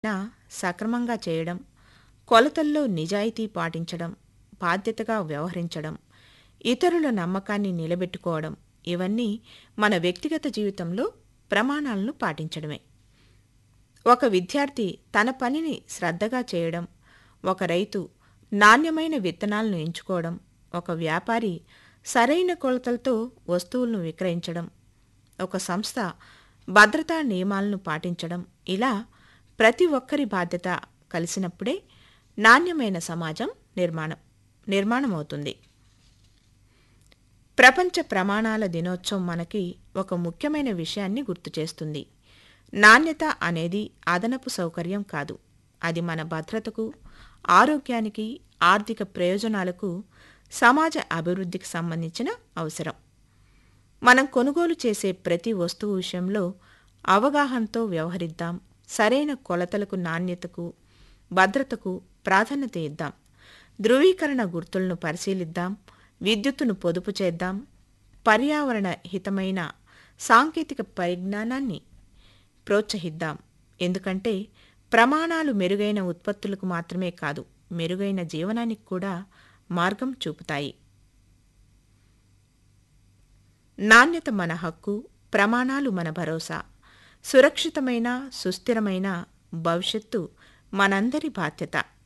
నా సక్రమంగా చేయడం కొలతల్లో నిజాయితీ పాటించడం బాధ్యతగా వ్యవహరించడం ఇతరుల నమ్మకాన్ని నిలబెట్టుకోవడం ఇవన్నీ మన వ్యక్తిగత జీవితంలో ప్రమాణాలను పాటించడమే ఒక విద్యార్థి తన పనిని శ్రద్ధగా చేయడం ఒక రైతు నాణ్యమైన విత్తనాలను ఎంచుకోవడం ఒక వ్యాపారి సరైన కొలతలతో వస్తువులను విక్రయించడం ఒక సంస్థ భద్రతా నియమాలను పాటించడం ఇలా ప్రతి ఒక్కరి బాధ్యత కలిసినప్పుడే నాణ్యమైన సమాజం నిర్మాణం నిర్మాణమవుతుంది ప్రపంచ ప్రమాణాల దినోత్సవం మనకి ఒక ముఖ్యమైన విషయాన్ని గుర్తు చేస్తుంది నాణ్యత అనేది అదనపు సౌకర్యం కాదు అది మన భద్రతకు ఆరోగ్యానికి ఆర్థిక ప్రయోజనాలకు సమాజ అభివృద్ధికి సంబంధించిన అవసరం మనం కొనుగోలు చేసే ప్రతి వస్తువు విషయంలో అవగాహనతో వ్యవహరిద్దాం సరైన కొలతలకు నాణ్యతకు భద్రతకు ప్రాధాన్యత ఇద్దాం ధృవీకరణ గుర్తులను పరిశీలిద్దాం విద్యుత్తును పొదుపు చేద్దాం పర్యావరణ హితమైన సాంకేతిక పరిజ్ఞానాన్ని ప్రోత్సహిద్దాం ఎందుకంటే ప్రమాణాలు మెరుగైన ఉత్పత్తులకు మాత్రమే కాదు మెరుగైన జీవనానికి కూడా మార్గం చూపుతాయి నాణ్యత మన హక్కు ప్రమాణాలు మన భరోసా సురక్షితమైన సుస్థిరమైన భవిష్యత్తు మనందరి బాధ్యత